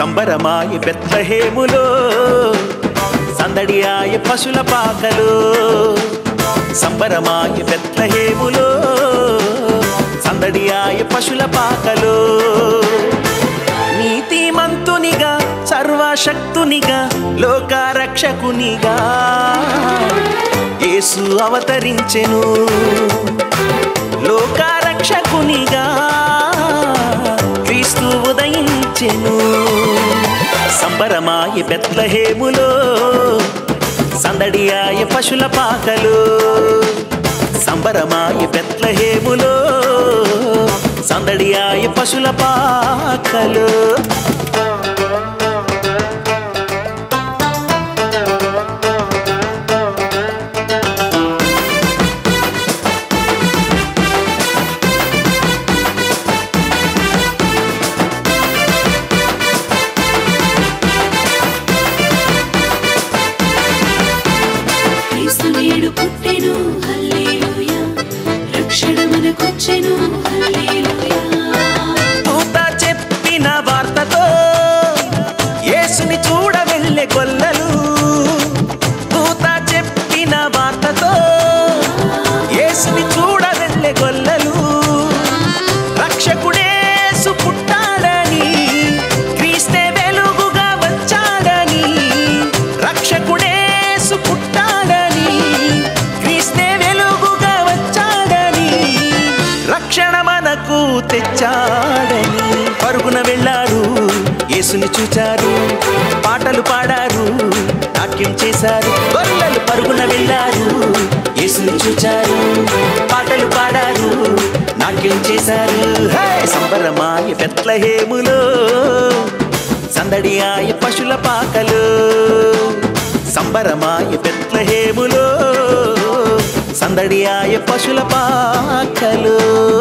సంబరమాయ బెత్లహేములో సందడియాయ పశుల పాకలో సంబరమాయ బెత్లహేములో సందడియాయ పశుల పాకలో నీతిమంతునిగా సర్వశక్తునిగా లోకారక్షకునిగా యేసు అవతరించెను లోకారక్షకునిగా క్రీస్తు ఉదయించెను సంబరమాయ బెత్లహేములో సందడియాయ పశుల పాకలు సంబరమాయ బెత్లహేములో సందడియాయ పశుల పాకలు క్రీస్తు నేడు పుట్టెను హల్లెలూయా రక్షణ మనకొచ్చెను హల్లెలూయా దూత చెప్పిన వార్తతో యేసుని చూడ వెళ్ళే గొల్లలు దూత చెప్పిన వార్తతో యేసుని చూడ వెళ్ళే గొల్లలు రక్షకుడేసు పుట్టాడని క్రీస్తే వెలుగుగా వచ్చాడని రక్షకుడేసు పుట్టాడని క్రీస్తే వెలుగుగా వచ్చాడని రక్షణ మనకు తెచ్చాడని పరుగున వెళ్ళారు యేసుని చూచారు పాటలు పాడారు నాట్యం చేశారు గొల్లలు పరుగున వెళ్ళారు యేసుని చూచారు పాటలు పాడారు నాట్యం చేశారు హే! సంబరమాయ బెత్లహేములో సందడియాయ పశుల పాకలు సంబరమాయ బెత్లహేములో సందడియాయ పశుల పాకలు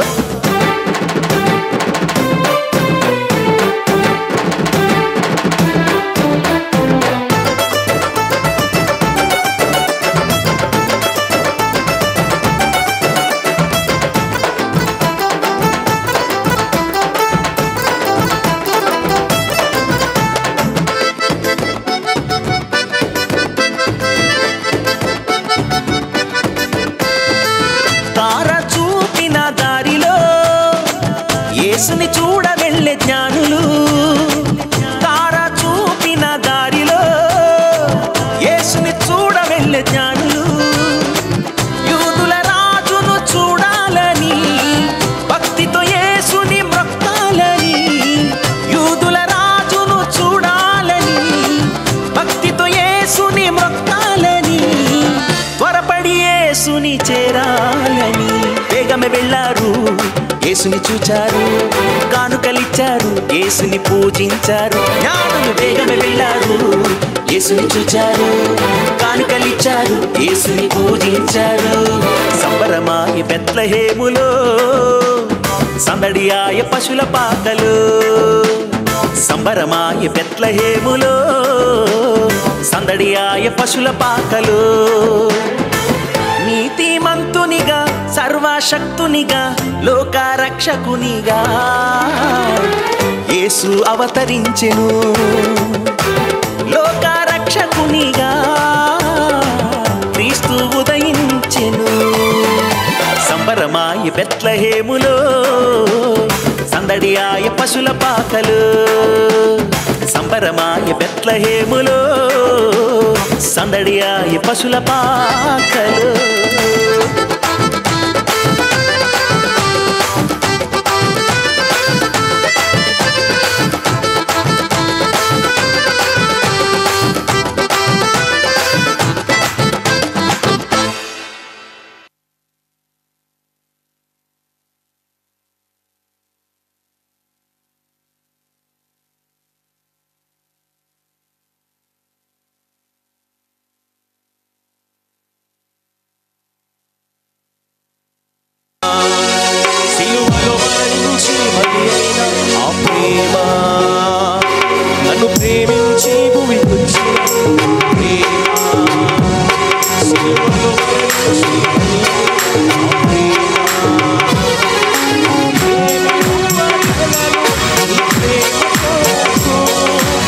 తార చూపిన దారిలో యేసుని చూడ వెళ్ళే జ్ఞానులు తార చూపిన దారిలో యేసుని చూడ వెళ్ళే జ్ఞానులు యూదుల రాజును చూడాలని భక్తితో యేసుని మొక్కాలని యూదుల రాజును చూడాలని భక్తితో యేసుని మొక్కాలని త్వరపడి యేసుని చేరాలని వేగమే వెళ్ళారు యేసుని చూచారు కానుకలిచ్చారు యేసుని పూజించారు జ్ఞానులు వేగమే వెళ్ళారు యేసుని చూచారు కానుకలిచ్చారు యేసుని పూజించారు సంబరమాయ బెత్లహేములో సందడియాయ పశుల పాకలు సంబరమాయ బెత్లహేములో సందడియాయ పశుల పాకలు నీతిమంతునిగా సర్వశక్తునిగా లోకారక్షకునిగా యేసు అవతరించెను లోకారక్షకునిగా క్రీస్తు ఉదయించెను సంబరమాయ బెత్లహేములో సందడియాయ పశుల పాకలు సంబరమాయ బెత్లహేములో సందడియాయ పశుల పాకలు సిలువలో మరణించి బలి అయిన ఆ ప్రేమ నన్ను ప్రేమించి భూమికొచ్చిన ప్రేమ సిలువలో మరణించి బలి అయిన ఆ ప్రేమ ప్రేమ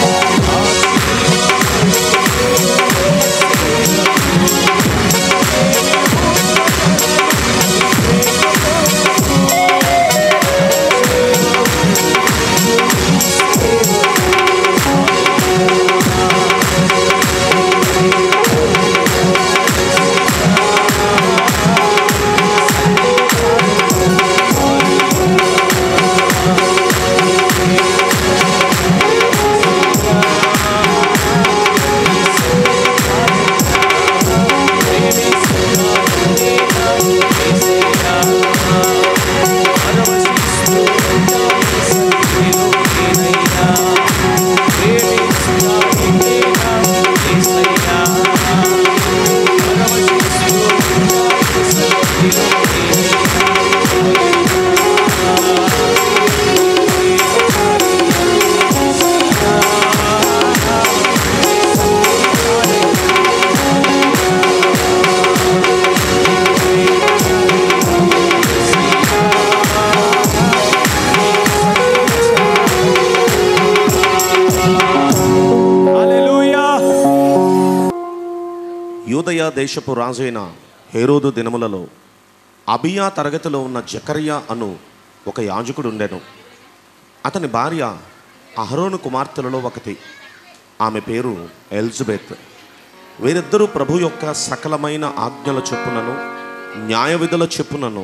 యూదయ దేశపు రాజైన హేరోదు దినములలో అబియా తరగతిలో ఉన్న జకరియా అను ఒక యాజకుడు ఉండెను అతని భార్య అహరోను కుమార్తెలలో ఒకటి ఆమె పేరు ఎలిజబెత్ వీరిద్దరూ ప్రభు యొక్క సకలమైన ఆజ్ఞల చెప్పునను న్యాయ విధుల చెప్పునను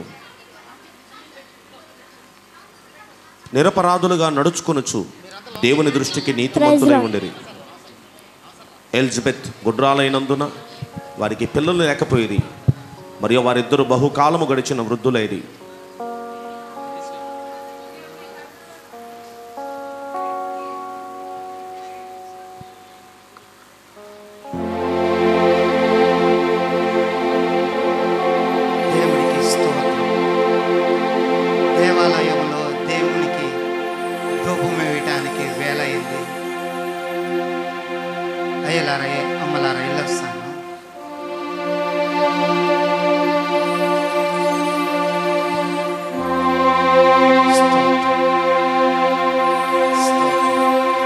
నిరపరాధులుగా నడుచుకొనుచు దేవుని దృష్టికి నీతిమంతులై ఉండేది ఎలిజబెత్ గుడ్రాలైనందున వారికి పిల్లలు లేకపోయేది మరియు వారిద్దరు బహుకాలము గడిచిన వృద్ధులైరి దేవునికి స్తోత్రం దేవాలయంలో దేవునికి ధూపం వేయటానికి వేల అయింది అయ్యలారా అమ్మలారా వెళ్ళొస్తాను స్తోత్రం. స్తోత్రం.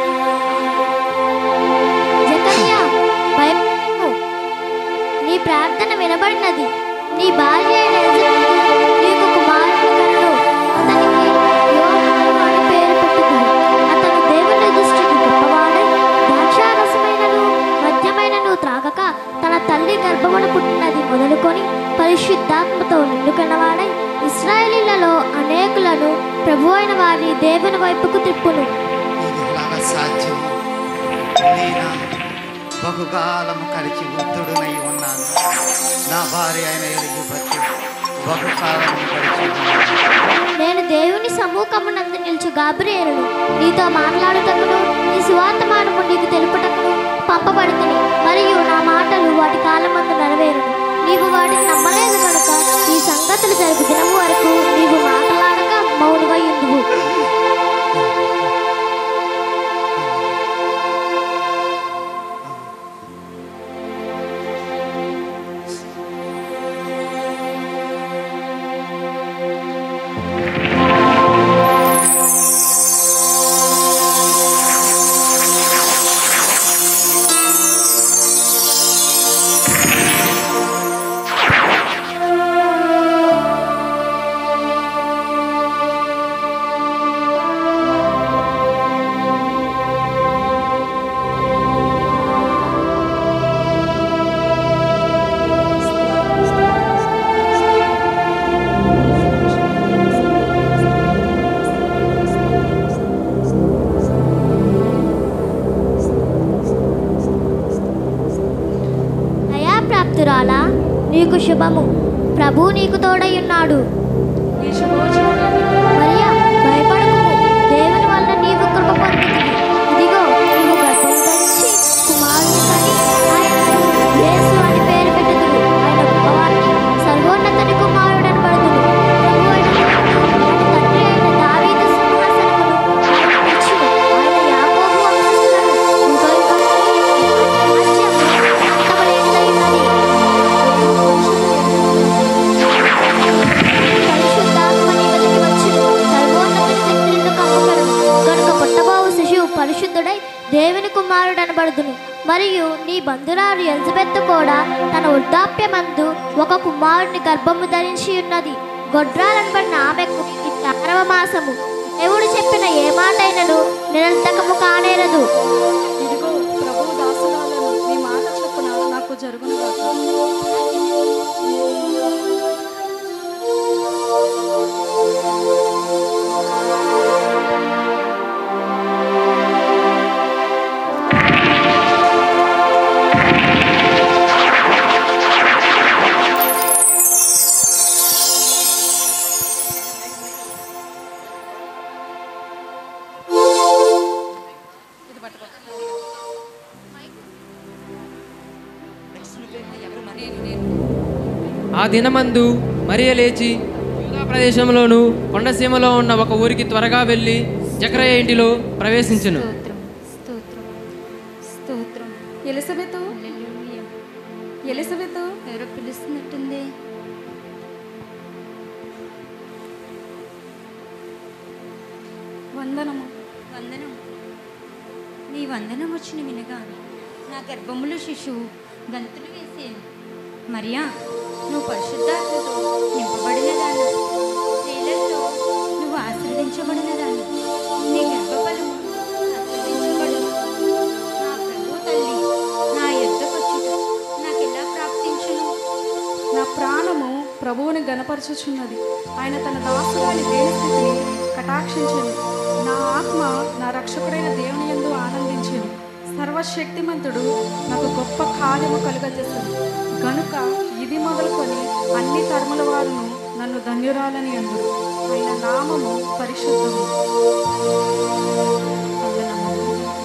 జకర్యా భయపడకు నీ ప్రార్థన వినబడినది నీ భార్య అయిన ఎలిజబెత్ నీకు కుమారుని కనును అతనికి యోహాను అని పేరు పెట్టుకుని అతను దేవుని దృష్టికి గొప్పవాడై ద్రాక్షారసమైనను మద్యమైనను త్రాగక తన తల్లి గర్భమున పుట్టినది మొదలుకొని పరిశుద్ధాత్మతో నిండుకున్నవాడై ఇస్రాయేలీలలో అనేకులను ప్రభు అయిన వారి దేవుని వైపుకు త్రిప్పును ఇది ఎలాగ సాధ్యము నేను బహుకాలము కలిసి వృద్ధుడునై ఉన్నాను నా భార్య అయిన ఎలిజబెత్ బహుకాలము కలిసి ఉన్నాను. నేను దేవుని సముఖమునందు నిలుచు గాబ్రియేలును నీతో మాట్లాడుటకును నీ సువార్తమానము నీకు తెలుపుటకును పంపబడుతుంది మరియు నా మాటలు వాటి కాలమందు నెరవేరును నీవు వాటిని నమ్మలేదు కనుక ఈ సంగతులు జరుగు దినము వరకు నీవు మాట్లాడక మౌనమై ఉండువు అయా ప్రాప్తురాలా నీకు శుభము ప్రభు నీకు తోడై ఉన్నాడు మరియా భయపడకుము దేవుని వల్ల నీవు కృప పొందుతుంది ఇదిగో నీవు గర్భం ధరించి కుమారుని కని ఆయనకు యేసు అని పేరు పెట్టుదురు ఆయన గొప్పవారిని సర్వోన్నతుని కుమారుడని పడుదురు ప్రభు అయిన దేవుడు ఆయన తండ్రి అయిన దావీదు సింహాసనమును ఆయనకు ఇచ్చును. ఆయన యాకోబు వంశస్థులను యుగయుగములు రాజ్యము అంతములేనిదై పరిశుద్ధాత్మ నీ మీదకి వచ్చును. సర్వోన్నతుని శక్తులను కమ్ముకొనును. గనుక పుట్టబోవు శిశువు పరిశుద్ధుడై దేవుని కుమారుడు అనబడుదును మరియు నీ బంధురాలు ఎలిజబెత్ కూడా తన వృద్ధాప్యమందు ఒక కుమారుని గర్భము ధరించి ఉన్నది గొడ్రాలనబడిన ఆమెకు ఇది ఆరవ మాసము దేవుడు చెప్పిన ఏ మాటైనను నిరంతకము కానేరదు ఇదిగో ప్రభువు దాసురాలను నీ మాట చొప్పున నాకు జరుగును గాక ఆ దినమందు మరియ లేచి యూదా ప్రదేశంలోను కొండసీమలో ఉన్న ఒక ఊరికి త్వరగా వెళ్ళి జకరయ్య ఇంటిలో ప్రవేశించును స్తోత్రం స్తోత్రం ఎలిసబెత్ ఎలిసబెత్ ఎవరో పిలుస్తున్నట్టుంది వందనము వందనం నీ వందనం వచ్చిన వినగా నా గర్భములో శిశువు గంతులు వేసేను మరియా నువ్వు పరిశుద్ధాత్మతో నింపబడినదాన్ని స్త్రీలలో నువ్వు ఆశీర్వదించబడినదాన్ని నీ గర్భఫలము ఆశీర్వదించబడు నా ప్రభు తల్లి నా ఎద్దకొచ్చుట నాకు ఎలా ప్రాప్తించును నా ప్రాణము ప్రభువుని గనపరచుచున్నది ఆయన తన దాసురాలి దేనిస్థితిని కటాక్షించను నా ఆత్మ నా రక్షకుడైన దేవుని యందు ఆనందించను సర్వశక్తిమంతుడు నాకు గొప్ప కార్యము కలుగజేస్తాడు గనుక ఇది మొదలుకొని అన్ని తరముల వారును నన్ను ధన్యురాలని అందురు ఆయన నామము పరిశుద్ధము వందనములు.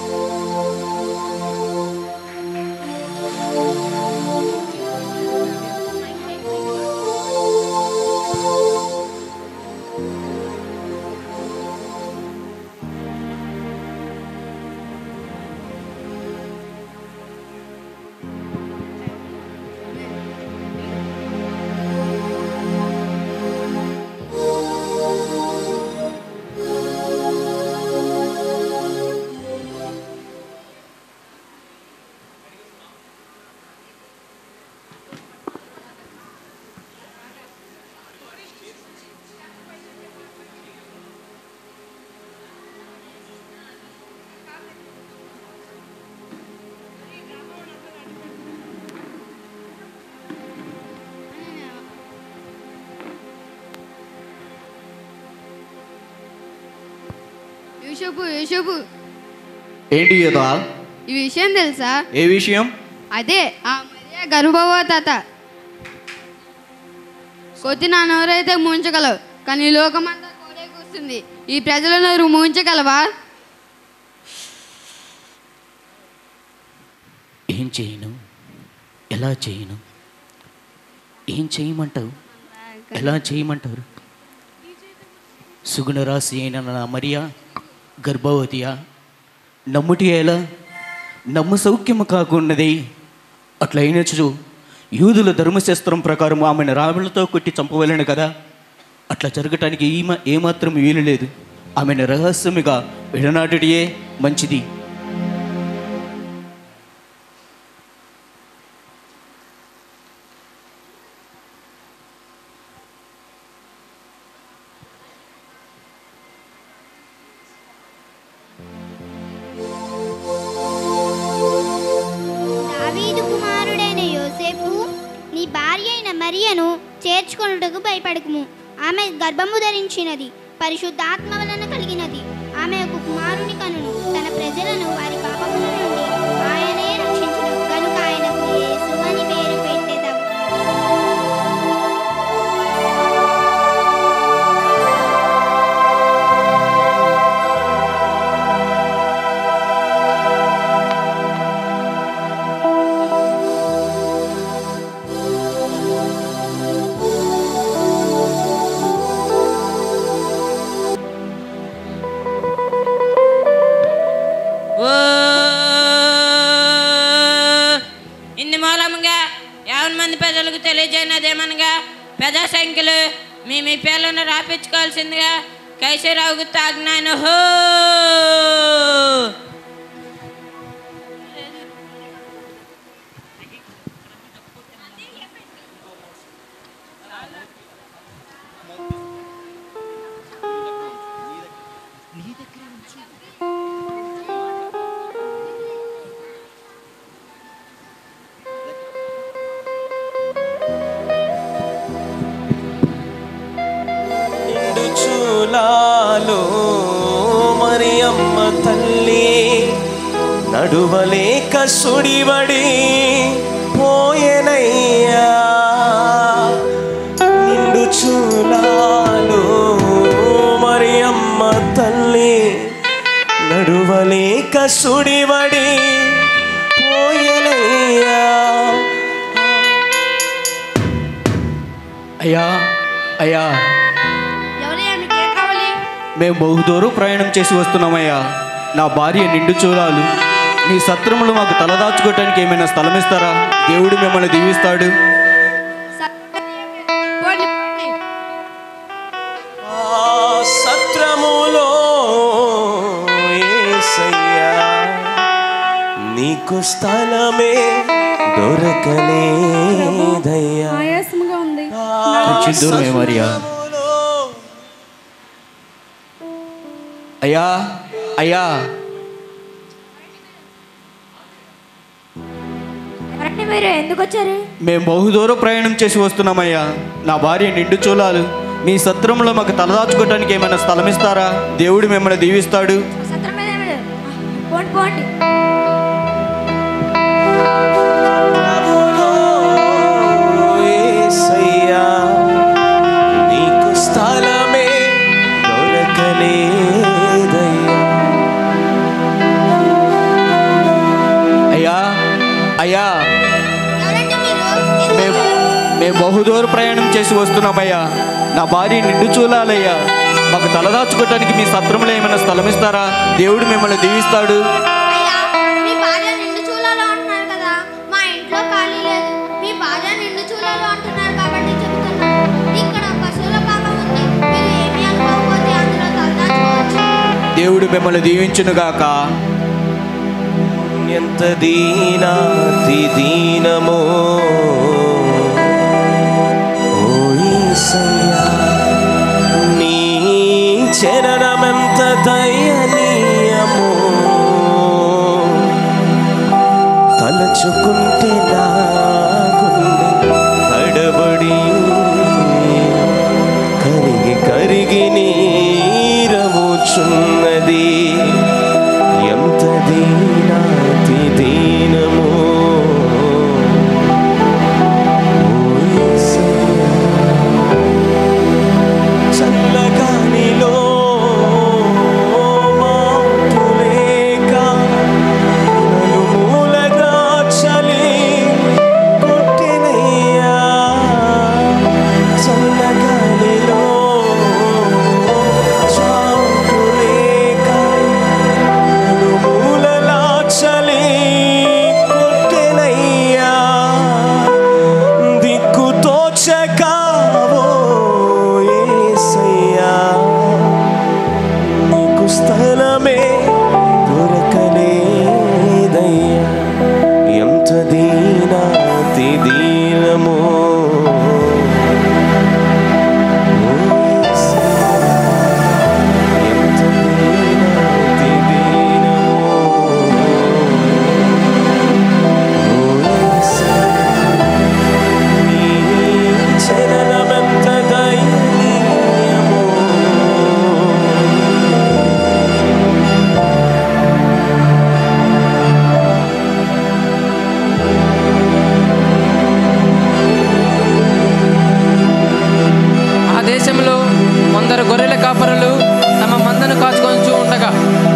యూషపు యూషపు ఏంటి యోధా ఈ విషయం తెలుసా ఏ విషయం అదే ఆ మరియా గర్భవతాత కొద్ది నా నోరైతే మూయించగలవు కానీ ఈ లోకమంతా కోడే కూస్తుంది ఈ ప్రజల నోరు మూయించగలవా ఏం చేయను ఎలా చేయను ఏం చేయమంటావు ఎలా చేయమంటారు సుగుణరాశి అయిన నా మరియా గర్భవతియా నమ్ముటి ఎలా నమ్ము సౌఖ్యము కాకున్నది అట్లయినచు యూదుల ధర్మశాస్త్రం ప్రకారం ఆమెను రాములతో కొట్టి చంపవలను కదా అట్లా జరగటానికి ఈమ ఏమాత్రం వీలు లేదు ఆమెను రహస్యముగా విడనాటుడియే మంచిది దావీదు కుమారుడైన యోసేపు నీ భార్య అయిన మరియను చేర్చుకొనుటకు భయపడకుము ఆమె గర్భము ధరించినది పరిశుద్ధాత్మ వలన కలిగినది ఆమె ఒక కుమారుని కనును తన ప్రజలను వారి పాపముల నుండి ఆయనే రక్షించును కనుక ఆయనకు యేసు అని పేరు పెట్టెదవు ఓ ఇందు మూలముగా యావన మంది ప్రజలకు తెలియజేయనదేమనగా పెద్ద సంఖ్యలో మీ మీ పేర్లను రాపించుకోవాల్సిందిగా కైసరావుకు తాగినాను హో నిండు చూలాలు మరి అమ్మ తల్లి నడువలేక సుడివడి పోయెనయ్యా నిండు చూలాలు మరి అమ్మ తల్లి నడువలేక సుడివడి పోయెనయ్యా అయ్యా అయ్యా ఎవరయ్యా మీకు ఏం కావాలి మేము బహుదూరం ప్రయాణం చేసి వస్తున్నామయ్యా నా భార్య నిండు చూలాలు నీ సత్రములు మాకు తలదాచుకోవటానికి ఏమైనా స్థలం ఇస్తారా దేవుడు మిమ్మల్ని దీవిస్తాడు పోండి పోండి ఆ సత్రములో యేసయ్యా నీకు స్థలమే దొరకలేదయ్యా రక్షించుదురుమే మరియా అయ్యా అయ్యా ఎవరండి మీరు ఎందుకు వచ్చారు మేము బహుదూరం ప్రయాణం చేసి వస్తున్నామయ్యా నా భార్య నిండు చూలాలు మీ సత్రంలో మాకు తలదాచుకోవడానికి ఏమైనా స్థలం ఇస్తారా దేవుడు మిమ్మల్ని దీవిస్తాడు సత్రం మీద ఏమి లేదు. పోండి పోండి యేసయ్యా, నీకు స్థలమే దొరకలేదయ్యా అయ్యా అయ్యా మేము మేము బహుదూర ప్రయాణం చేసి వస్తున్నామయ్యా నా భార్య నిండు చూలాలయ్యా మాకు తలదాచుకోవడానికి మీ సత్రంలో ఏమైనా స్థలం ఇస్తారా దేవుడు మిమ్మల్ని దీవిస్తాడు మీ భార్య నిండు చూలాలో అంటున్నారు కదా మా ఇంట్లో ఖాళీ లేదు మీ భార్య నిండు చూలాలో అంటున్నారు కాబట్టి చెబుతున్నాను ఇక్కడ పశువుల పాక ఉంది మీరు ఏమీ అనుకోకపోతే అందులో తలదాచుకోవచ్చు దేవుడు మిమ్మల్ని దీవించునుగాక ఎంత దీనాతి దీనమో ఓ యేసయ్యా, నీ చరణమెంత దయనీయమో తలచుకుంటే నా గుండె తడబడి కరిగి కరిగి నీరవుచున్నది ఎంత దీనాతి దీనమో ఓ యేసయ్యా. చల్లగాలిలో మాటులేక నలుమూలగా చలి కొట్టినయ్యా. చల్లగాలిలో చాటులేక నలుమూలలా చలి కొట్టెనయ్యా దిక్కు తోచకావో యేసయ్యా నీకు స్థలమే దొరకలేదయ్యా ఎంత దీనాతి దీనమో ఓ యేసయ్యా, ఎంత దీనాతి దీనమో ఓ యేసయ్యా, నీ చరణమెంత దయనీయమో ఆ దేశంలో కొందరు గొర్రెల కాపరులు తమ మందను కాచుకొని ఉండగా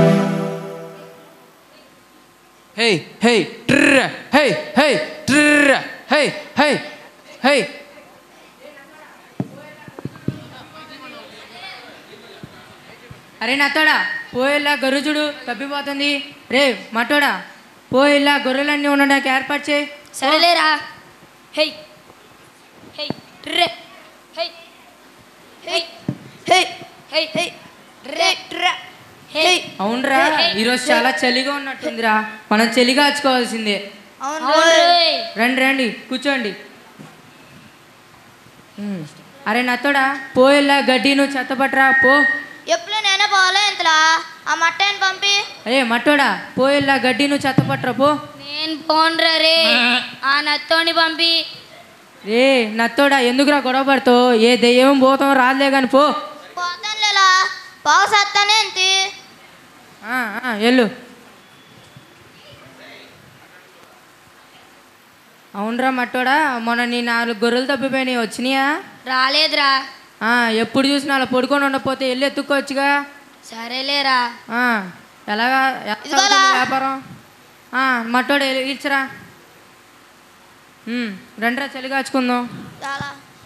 హే హే ట్ర హే హే ట్ర హే హే హే అరే నత్తోడా పోయిల్లా గరుజుడు తప్పిపోతుంది రే మట్టోడా పోయిల్లా గొర్రెలన్నీ ఉండడానికి ఏర్పాటు చేయి సరేలేరా హే హే రే హే హే హే హే హే రే ట్ర హే అవునరా ఈరోజు చాలా చలిగా ఉన్నట్టుందిరా మనం చలిగా వచ్చుకోవాల్సిందే అవును రండి రండి కూర్చోండి ఉమ్. అరే నత్తోడా పోయిల్లా గడ్డి నువ్వు చెత్తపట్రా పో ఎప్పుడు నేనే పోవాలో ఇంతలా ఆ మట్టని పంపి అరే మట్టోడా పోయిల్లా గడ్డి నువ్వు చెత్తపట్రా పో నేను పోన్రా రే ఆ నత్తోని పంపి రే నత్తోడా ఎందుకురా గొడవ పడతావు ఏ దెయ్యం పోతాం రాదులే కానీ పో పోతానులేలా పావు సత్తానే ఎంతి ఆ, ఆ, వెళ్ళు అవునరా మట్టోడా మొన్న నీ నాలుగు గొర్రెలు తప్పిపోయినాయి వచ్చినాయా రాలేదురా ఆ, ఎప్పుడు చూసినా అలా పడుకొని ఉండకపోతే వెళ్ళి ఎత్తుక్కోవచ్చుగా సరేలేరా ఆ, ఎలాగా ఎలా ఇదిగోలా. సాగుతుంది వ్యాపారం ఆ, మట్టోడు వెళ్ళి ఇచ్చిరా ఉమ్, రండిరా చలి కాచుకుందాం చాలా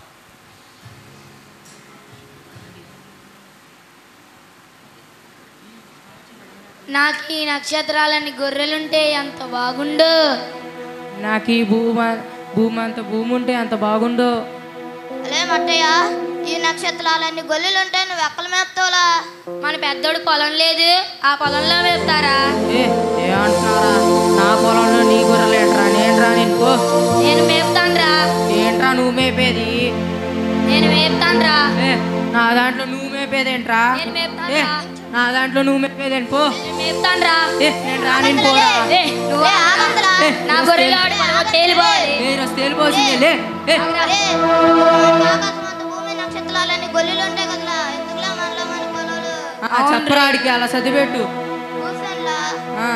నాకు ఈ నక్షత్రాలని గొర్రెలుంటే ఎంత బాగుండు నాకు ఈ భూమి భూమి అంత భూమి ఉంటే అంత బాగుండో అలే మట్టయ్య ఈ నక్షత్రాలన్నీ గొర్రెలుంటే నువ్వు ఎక్కల మేపుతావులా మన పెద్దోడు పొలం లేదు ఆ పొలంలో మేపుతారా ఏ ఏమంటున్నారా నా పొలంలో నీ గొర్రెలు ఏంట్రా నేనురా నేను పో నేను మేపుతానురా ఏంట్రా నువ్వు మేపేది నేను నేను మేపుతానురా ఏ, నా దాంట్లో నువ్వు మేపేదేంట్రా నేను ఏ, మేపుతానురా నా దాంట్లో నువ్వు మేపేదేంటి పో నేను మేపుతానురా ఏ, నేను రానిను పోరా ఏ, నువ్వు ఆగందిరా. ఏ, నా గొర్రెలు ఆడి మనం తేలిపోవాలి ఏ, రస్ తేలిపోసింది లే ఏ, ఆకాశమంత భూమి నక్షత్రాలని గొల్లులు ఉంటాయి కదరా ఎందుకులా మనలో మన కొనలు ఆ చెప్పరాడికి అలా చదివెట్టు కూర్చోనిలా ఆ.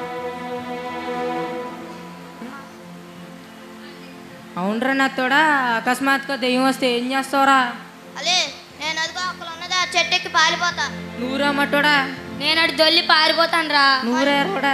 అవునరా నా తోడా అకస్మాత్తుగా దెయ్యం వస్తే ఏం చేస్తావురా అలే నేను అదిగో అక్కడ ఉన్నది ఆ చెట్టు ఎక్కి పారిపోతా నువ్వురా మట్టోడా నేను అటు దొల్లి పారిపోతాను రా నువ్వురా రోడా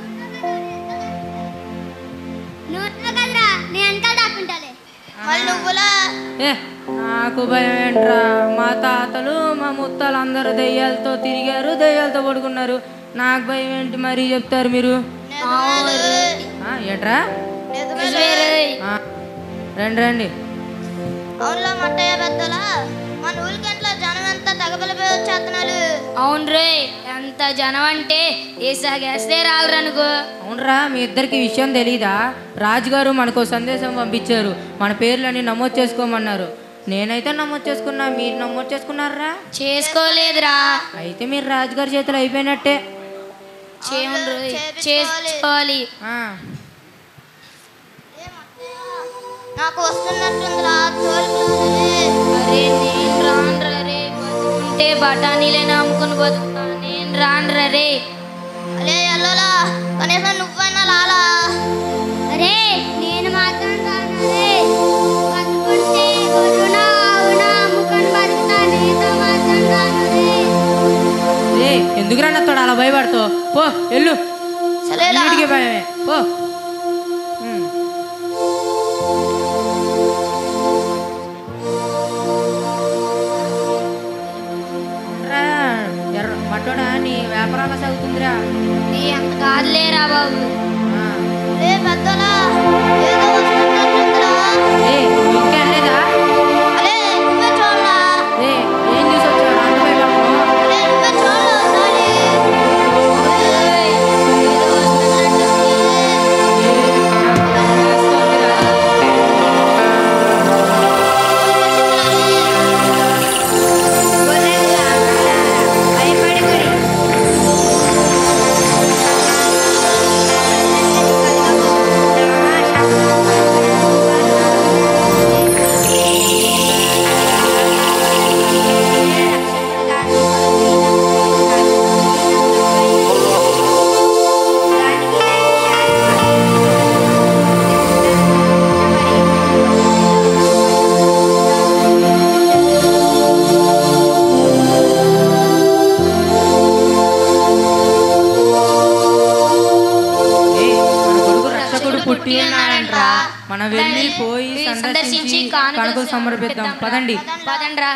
నువ్వు కదరా నేను వెనకాల దాక్కుంటాలే మళ్ళీ నువ్వులా ఏ నాకు భయం ఏంట్రా మా తాతలు మా ముత్తాలు అందరూ దెయ్యాలతో తిరిగారు దెయ్యాలతో పడుకున్నారు నాకు భయం ఏంటి మరి చెప్తారు మీరు ఆ, ఏంట్రా ఆ, రండి రండి అవునులో మట్టయ్య పెద్దలా మన ఊరికెంట్లో జనం ఎంత తగబలిపోయి వచ్చేస్తున్నారు అవును రే ఎంత జనం అంటే ఏసాగేస్తే రావురనుకో అవునరా మీ ఇద్దరికి విషయం తెలీదా రాజుగారు మనకు సందేశం పంపించారు మన పేర్లని నమోదు చేసుకోమన్నారు నేనైతే నమోదు చేసుకున్నా మీరు నమోదు చేసుకున్నారా చేసుకోలేదురా అయితే మీరు రాజుగారి చేతులు అయిపోయినట్టే చేయండి చేసుకోవాలి ఆ, నాకు వస్తున్నట్టుందిరా అరే నేను రాను రే బతుకుంటే బఠానీలే నమ్ముకుని బతుకుతా నేను రాను రే అరే ఎల్లోలా కనీసం నువ్వైనా లాలా అరే నేను మాత్రం రాను రే బతుకుంటే గొర్రెన ఆవున అమ్ముకొని బతుకుతా నీతో మాత్రం రాను రే ఏ ఎందుకు రానత్తాడు అలా భయపడతావు పో వెళ్ళు సరేలా. అన్నిటికీ భయమే పో ఉమ్. అవునరా, ఎర్ర మట్టోడా నీ వ్యాపారాల సాగుతుందిరా నీ అంత కాదులేరా బాబు లే పెద్దలా ఏదో వస్తున్నట్టుందిరా ఏ ఇంకా లేదా అలే నువ్వే చూడలా ఏ ఏం చూసి వచ్చావు అంత భయపడుతున్నావు అలే నువ్వే చూడలా ఒకసారి ఏయ్, ఏదో వస్తున్నట్టుంది. రక్షకుడు పుట్టి ఉన్నాడంట్రా మనం వెళ్ళి పోయి సందర్శించి కనుకలు సమర్పిద్దాం పదండి పదండ్రా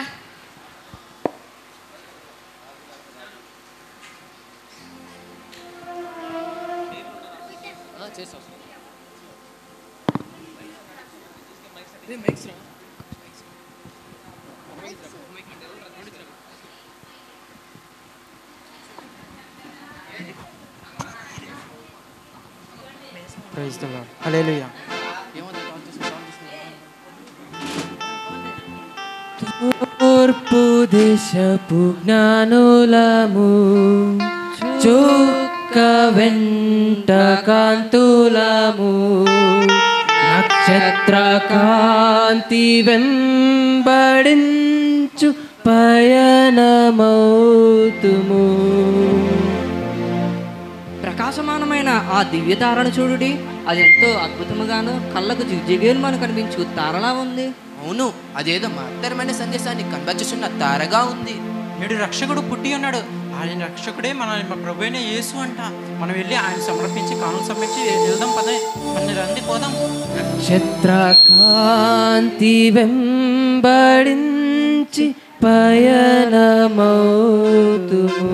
ప్రైజ్ ద లార్డ్ హల్లెలూయా తూర్పు దేశపు జ్ఞానులము చుక్క వెంట కాంతులము నక్షత్ర కాంతి వెంబడించు పయనమౌతుము ప్రకాశమానమైన ఆ దివ్య తారను చూడుడి అది ఎంతో అద్భుతముగాను కళ్ళకు జిగేలుమని కనిపించు తారలా ఉంది అవును అదేదో మహత్తరమైన సందేశాన్ని కనబరుచుచున్న తారగా ఉంది నేడు రక్షకుడు పుట్టి ఉన్నాడు ఆయన రక్షకుడే మన మన ప్రభు అయిన యేసు అంట మనం వెళ్ళి ఆయన సమర్పించి కాను సమర్పించి వెళ్దాం పదే మన రండి పోదాం నక్షత్ర కాంతి వెంబడించి పయనమౌతుము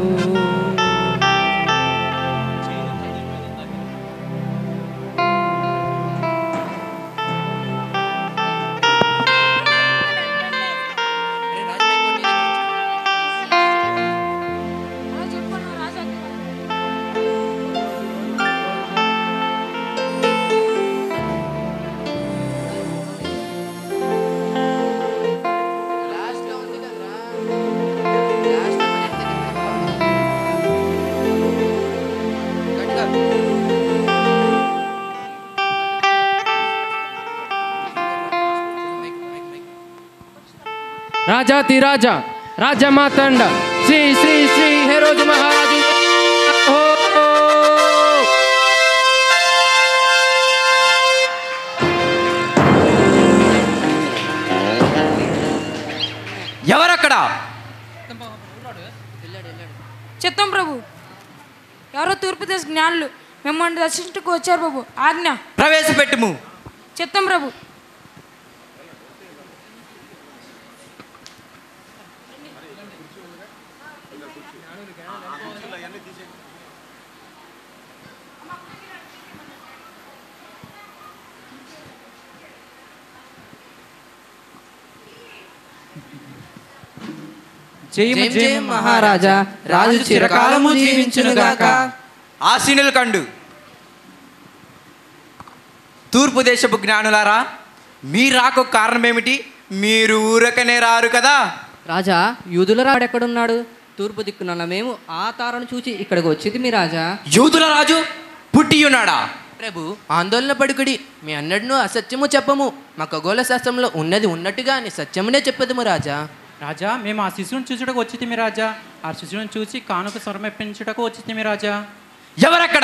రాజాతి రాజా రాజమాతండ శ్రీ శ్రీ శ్రీ హెరోజు మహారాజు ఓ! ఎవరక్కడ చిత్తం ప్రభు ఎవరో తూర్పు దేశ జ్ఞానులు మిమ్మల్ని దర్శించుటకు వచ్చారు ప్రభు ఆజ్ఞ ప్రవేశపెట్టుము చిత్తం ప్రభు జయము జయము మహారాజా రాజు చిరకాలము జీవించునుగాక ఆశీనులు కండు తూర్పు దేశపు జ్ఞానులారా మీ రాకు కారణం ఏమిటి మీరు ఊరకనే రారు కదా రాజా యూదుల రాడు ఎక్కడున్నాడు తూర్పు దిక్కునున్న మేము ఆ తారను చూచి ఇక్కడికి వచ్చింది మీ రాజా యూదుల రాజు పుట్టి ఉన్నాడా ప్రభు ఆందోళన పడుకుడి మీ అన్నడును అసత్యము చెప్పము మా ఖగోళ శాస్త్రంలో ఉన్నది ఉన్నట్టుగా అని సత్యమునే చెప్పదము రాజా రాజా మేము ఆ శిశువుని చూచుటకు వచ్చితిమి రాజా ఆ శిశువుని చూసి కానుక సమర్పించుటకు వచ్చితిమి రాజా ఎవరక్కడ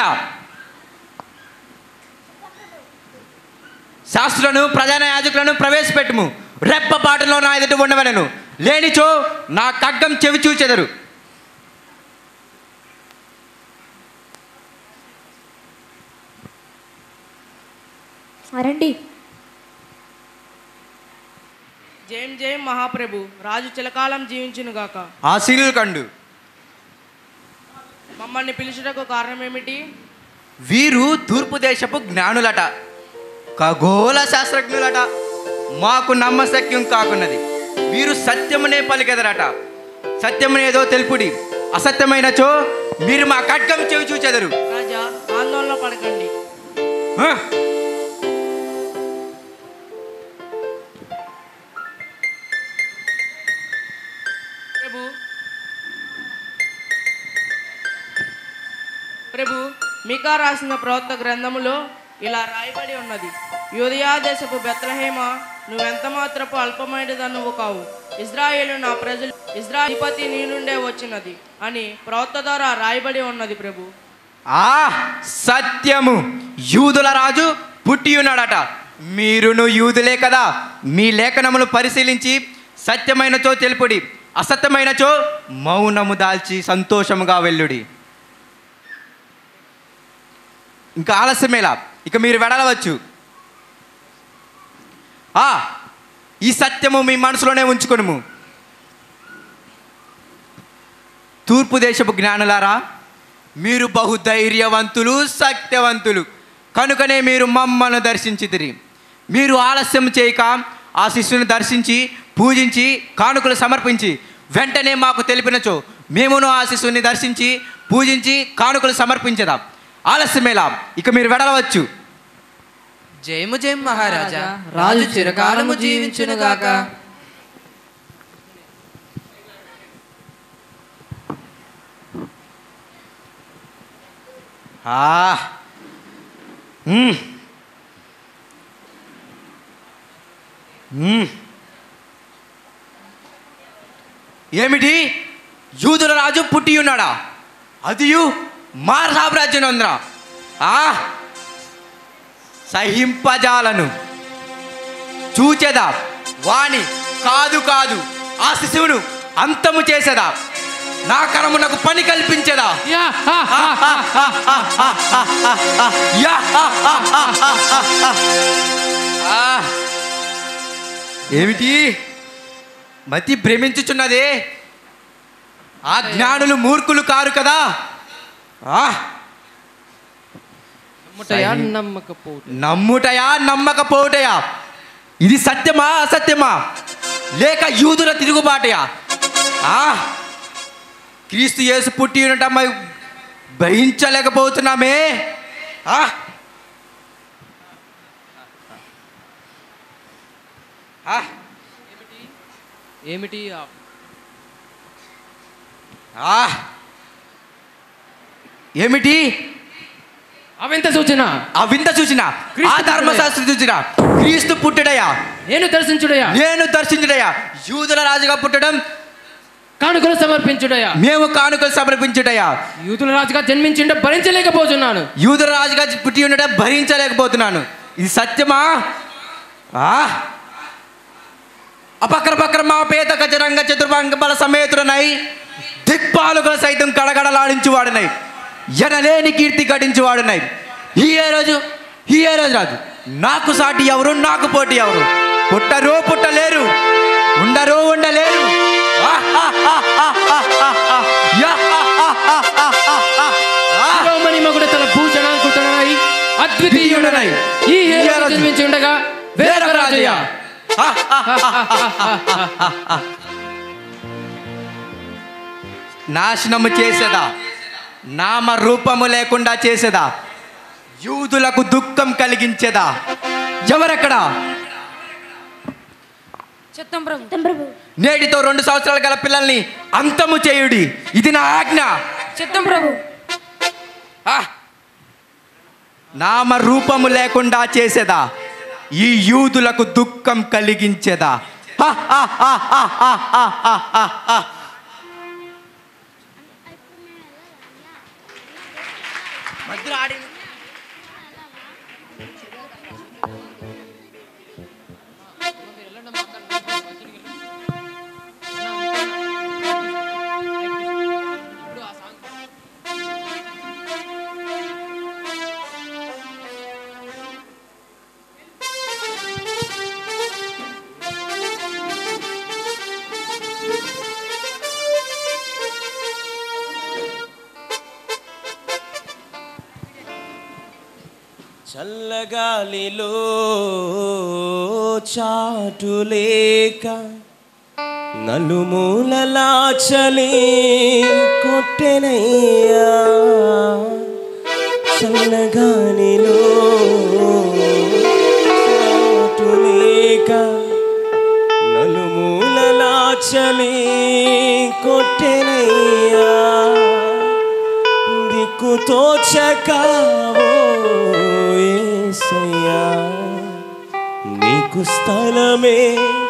శాస్త్రులను ప్రధాన యాజకులను ప్రవేశపెట్టుము రెప్పపాటులో నా ఎదుట ఉండవలను లేనిచో నా ఖడ్గం చెవి చూచెదరు రండి జయం జయం మహాప్రభు రాజు చిలకాలం జీవించునుగాక ఆ సీనులు కండు మమ్మల్ని పిలుచుటకు కారణం ఏమిటి వీరు తూర్పు దేశపు జ్ఞానులట ఖగోళ శాస్త్రజ్ఞులట మాకు నమ్మశక్యం కాకున్నది వీరు సత్యమునే పలికెదరట సత్యమునేదో తెలుపుడి అసత్యమైనచో మీరు మా ఖడ్గం చెవి చూచెదరు రాజా ఆందోళన పడకండి ఆ? ప్రభు ప్రభు మికా రాసిన ప్రవక్త గ్రంథములో ఇలా రాయబడి ఉన్నది యూదయా దేశపు బెత్లహేమ నువ్వెంత మాత్రపు అల్పమైనదనువు కావు ఇజ్రాయేలు నా ప్రజలు ఇజ్రాయిపతి నీ నుండే వచ్చినది అని ప్రవక్త ద్వారా రాయబడి ఉన్నది ప్రభు ఆ సత్యము యూదుల రాజు పుట్టి ఉన్నాడట మీరును యూదులే కదా మీ లేఖనములు పరిశీలించి సత్యమైనచో తెలుపుడి అసత్యమైనచో మౌనము దాల్చి సంతోషముగా వెళ్ళుడి ఇంకా ఆలస్యమేలా ఇక మీరు వెడలవచ్చు ఆ ఈ సత్యము మీ మనసులోనే ఉంచుకొనుము తూర్పు దేశపు జ్ఞానులారా మీరు బహుధైర్యవంతులు సత్యవంతులు కనుకనే మీరు మమ్మల్ని దర్శించితిరి మీరు ఆలస్యం చేయక ఆ శిష్యుని దర్శించి పూజించి కానుకలు సమర్పించి వెంటనే మాకు తెలిపినచో మేమును ఆ శిశువుని దర్శించి పూజించి కానుకలు సమర్పించదాం ఆలస్యమేలా ఇక మీరు వెడలవచ్చు జయము జయం మహారాజా రాజు చిరకాలము జీవించునుగాక. ఆ మ్మ్. మ్మ్. ఏమిటి యూదుల రాజు పుట్టి ఉన్నాడా అదియు మా సామ్రాజ్యం ఉందిరా ఆ సహింపజాలను చూచెదా వాణి కాదు కాదు ఆ శిశువును అంతము చేసేదా నా కరమునకు పని కల్పించేదా యా ఆ, ఏమిటి మతి భ్రమించుచున్నదే ఆ జ్ఞానులు మూర్ఖులు కారు కదా ఆ నమ్ముటయా నమ్మకపో నమ్ముటయా నమ్మకపోటయా ఇది సత్యమా అసత్యమా లేక యూదుల తిరుగుబాటయా ఆ క్రీస్తు యేసు పుట్టి ఉండటం మరి భరించలేకపోతున్నామే ఆ ఆ, ఏమిటి ఆ ఆ ఏమిటి అవింత సూచన ఆ వింత చూసిన ఆ ధర్మశాస్త్ర చూసిన క్రీస్తు పుట్టడయా నేను దర్శించుడయా నేను దర్శించుడయా యూదుల రాజుగా పుట్టడం కానుకలు సమర్పించుడయా మేము కానుకలు సమర్పించుటయా యూదుల రాజుగా జన్మించిండ భరించలేకపోతున్నాను యూదుల రాజుగా పుట్టి ఉండడం భరించలేకపోతున్నాను ఇది సత్యమా ఆ అపక్ర పక్ర మా పేద గజరంగ చతుర్భంగ బల సమేతుడనై దిక్పాలుకల సైతం కడగడలాడించువాడునై ఎనలేని కీర్తి గడించువాడునై ఈ ఏ రోజు ఈ ఏ రోజు రాజు నాకు సాటి ఎవరు నాకు పోటీ ఎవరు పుట్టరు పుట్టలేరు ఉండరు ఉండలేరు ఆ, ఆ, ఆ, ఆ, ఆ, ఆ, ఆ. యా, ఆ, ఆ, ఆ, ఆ, ఆ, ఆ. ఆ. శిరోమణి మగుడు తన భూషణాంకుతుడనై అద్వితీయుడనై ఈ హేరోదు జన్మించి ఉండగా వేరొక రాజయ్య నాశనము చేసేదా నామ రూపము లేకుండా చేసేదా యూదులకు దుఃఖం కలిగించేదా ఎవరెక్కడ చిత్తం ప్రభు నేటితో రెండు సంవత్సరాలు గల పిల్లల్ని అంతము చేయుడి ఇది నా ఆజ్ఞ చిత్తం ప్రభు నామ రూపము లేకుండా చేసేదా ఈ యూదులకు దుఃఖం కలిగించేదా హ, హ, హ, హ, హ, హ, హ, హ, హ. చల్లగాలిలో చాటులేక నలుమూలలా చలి కొట్టెనయ్యా చల్లగాలిలో చాటులేక నలుమూలలా చలి కొట్టెనయ్యా దిక్కు తోచకావో యేసయ్యా నీకు స్థలమే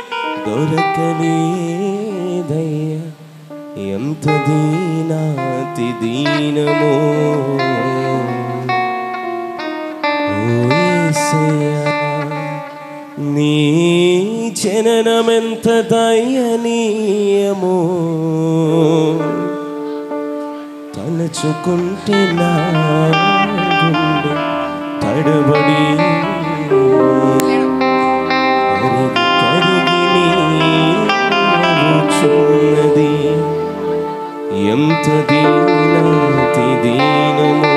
దొరకలేదయ్యా ఎంత దీనాతి దీనమో ఓ యేసయ్యా నీ జననమెంత దయనీయమో తలచుకుంటే నా గుండె తడబడి కరిగి కరిగి నీచున్నది ఎంత దీనాతి దీనమో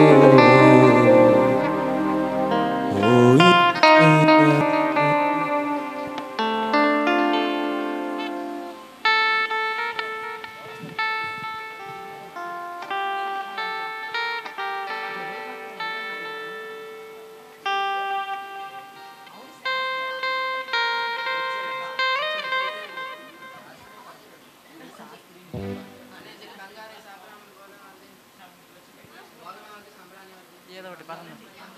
ఓ యేసయ్యా. ఏదో ఒకటి పదండి.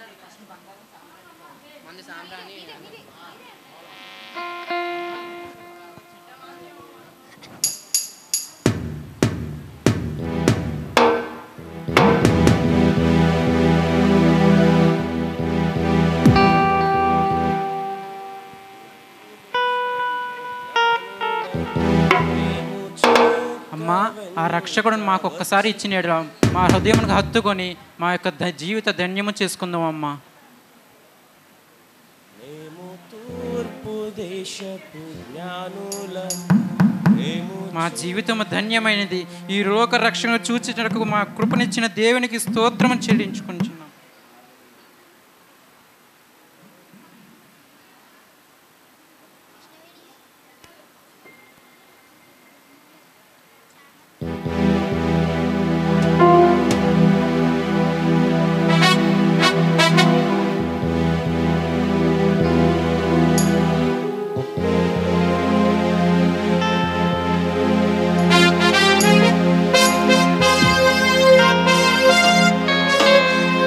అమ్మా ఆ రక్షకుడు మాకు ఒక్కసారి ఇచ్చినాడు మా హృదయమునకు హత్తుకొని మా యొక్క ద- జీవిత ధన్యము చేసుకుందాం అమ్మా తూర్పు దేశపు జ్ఞానుల మేము మా జీవితం ధన్యమైనది ఈ లోక రక్షణ చూచిటకు మా కృపనిచ్చిన దేవునికి స్తోత్రం చెల్లించుకుంటున్నాం ఆ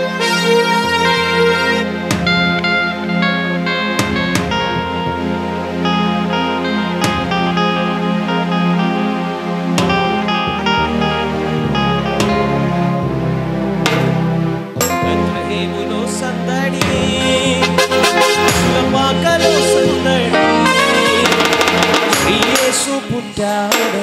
పుట్టాడు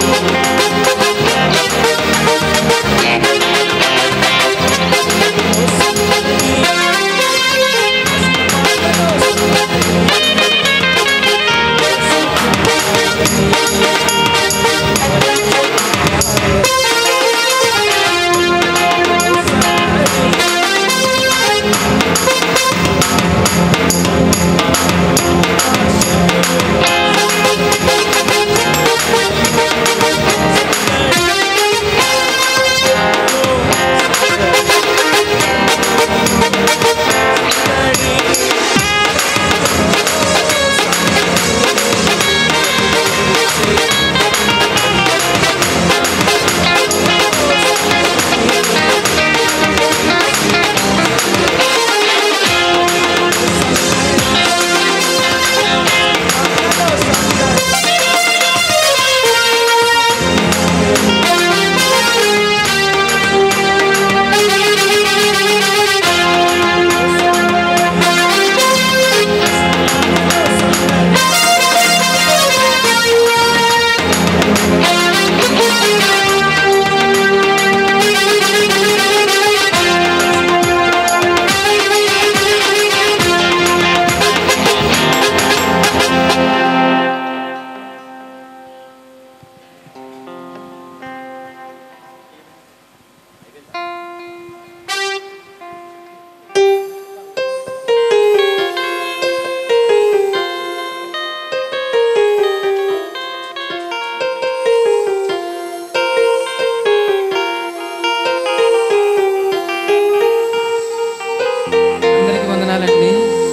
అందరికీ వందనాలండి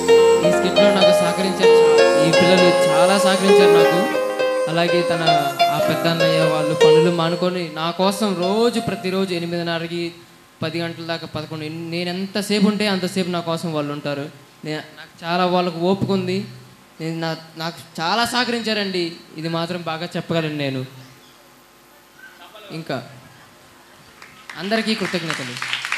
ఈ స్కిట్లో నాకు సహకరించారు చా- ఈ పిల్లలు చాలా సహకరించారు నాకు అలాగే తన ఆ పెద్ద అన్నయ్య వాళ్ళు పనులు మానుకొని నా కోసం రోజు ప్రతిరోజు ఎనిమిదిన్నరకి పది గంటల దాకా పదకొండు ఎన్ని- నేను ఎంతసేపు ఉంటే అంతసేపు నా కోసం వాళ్ళు ఉంటారు నేను నాకు చాలా వాళ్ళకు ఓపిక ఉంది నేను నా నాకు చాలా సహకరించారండి ఇది మాత్రం బాగా చెప్పగలను నేను ఇంకా అందరికీ కృతజ్ఞతలు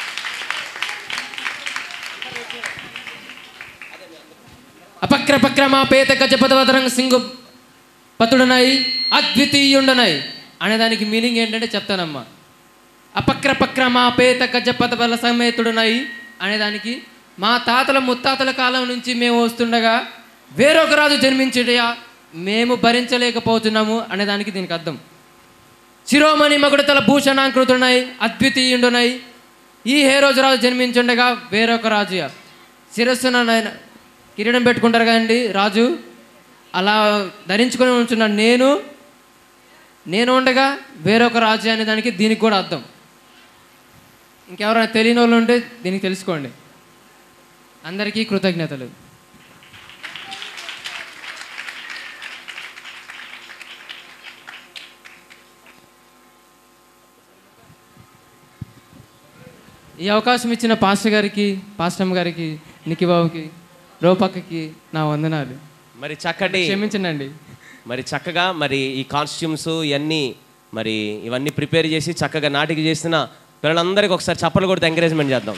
అపక్ర పక్రమ పేత గజపదవదరంగ సింగు పతుడనాయి అద్వితీయుండనాయి అనేదానికి మీనింగ్ ఏంటంటే చెప్తానమ్మా అపక్ర పక్రమ పేత గజపదవల సమేతుడునాయి అనేదానికి మా తాతల ముత్తాతల కాలం నుంచి మేము వస్తుండగా వేరొక రాజు జన్మించుటయా మేము భరించలేకపోతున్నాము అనేదానికి దీనికి అర్థం శిరోమణి మగుడతల భూషణాంకృతుడున్నాయి అద్వితీయుండున్నాయి ఈ హే రోజు రాజు జన్మించుండగా వేరొక రాజు శిరస్సున నాయన కిరీటం పెట్టుకుంటారు కదండి రాజు అలా ధరించుకొని ఉంచున్నాను నేను నేను ఉండగా వేరొక రాజు అనే దానికి దీనికి కూడా అర్థం ఇంకెవరైనా తెలియని వాళ్ళు ఉంటే దీనికి తెలుసుకోండి అందరికీ కృతజ్ఞతలు ఈ అవకాశం ఇచ్చిన పాస్టర్ గారికి పాస్టమ్ గారికి నికి బాబుకి రోపక్కకి నా వందనాలు మరి చక్కటి క్షమించండి మరి చక్కగా మరి ఈ కాస్ట్యూమ్స్ ఇవన్నీ మరి ఇవన్నీ ప్రిపేర్ చేసి చక్కగా నాటికి చేసిన పిల్లలందరికీ ఒకసారి చప్పలు కొడితే ఎంకరేజ్మెంట్ చేద్దాం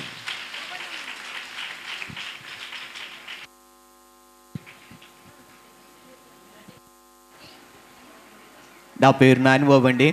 నా పేరు నానిబాబు అండి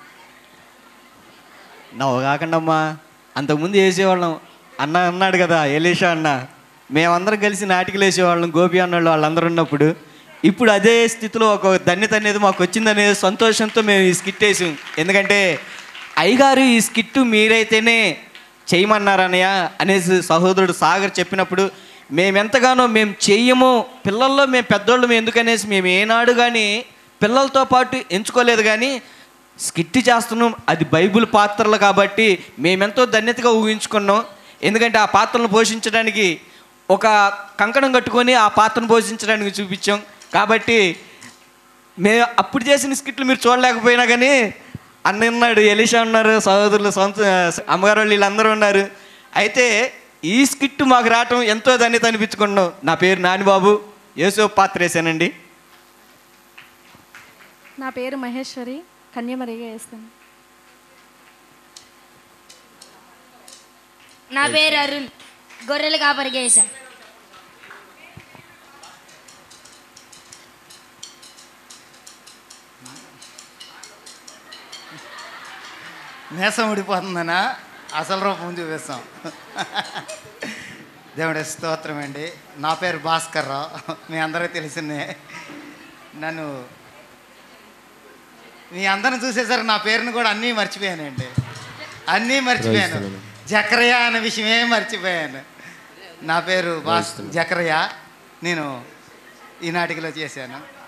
నవ్వు కాకండమ్మా అంతకుముందు వేసేవాళ్ళం అన్న అన్నాడు కదా ఎలీషా అన్న మేమందరం కలిసి నాటికలు వేసేవాళ్ళం గోపి అన్నోళ్ళు వాళ్ళందరూ ఉన్నప్పుడు ఇప్పుడు అదే స్థితిలో ఒక ధన్యత అనేది మాకు వచ్చిందనే సంతోషంతో మేము ఈ స్కిట్ వేసాం ఎందుకంటే అయ్యగారు ఈ స్కిట్ మీరైతేనే చేయమన్నారనయ్య అనేసి సహోదరుడు సాగర్ చెప్పినప్పుడు మేమెంతగానో మేము చెయ్యము పిల్లల్లో మేము పెద్దోళ్ళం ఎందుకనేసి మేము ఏనాడు కానీ పిల్లలతో పాటు ఎంచుకోలేదు కానీ స్కిట్ చేస్తున్నాం అది బైబిల్ పాత్రలు కాబట్టి మేమెంతో ధన్యతగా ఊహించుకున్నాం ఎందుకంటే ఆ పాత్రలను పోషించడానికి ఒక కంకణం కట్టుకొని ఆ పాత్రను పోషించడానికి చూపించాం కాబట్టి మే అప్పుడు చేసిన స్కిట్లు మీరు చూడలేకపోయినా కానీ అన్న ఉన్నాడు ఎలిషా ఉన్నారు సహోదరులు సొంత అమ్మగారు వాళ్ళు వీళ్ళందరూ ఉన్నారు అయితే ఈ స్కిట్ మాకు రావటం ఎంతో ధన్యత అనిపించుకున్నాం నా పేరు నానిబాబు యేసో పాత్ర వేసానండి నా పేరు మహేశ్వరి కన్యమరిగా వేస్తాను నా పేరు అరుణ్ గొర్రెలు కాపరికి వేసా నేసం ఊడిపోతుందనా అసలు రూపం చూపిస్తాం దేవుడి స్తోత్రం అండి నా పేరు భాస్కర్ రావు మీ అందరికీ తెలిసిందే నన్ను మీ అందరిని చూసేసరికి నా పేరుని కూడా అన్నీ మర్చిపోయానండి అన్నీ మర్చిపోయాను క్రైస్తవులు. జకరయ్య అనే విషయమే మర్చిపోయాను నా పేరు భాస్ జకరయ్య నేను ఈ నాటికలో చేశాను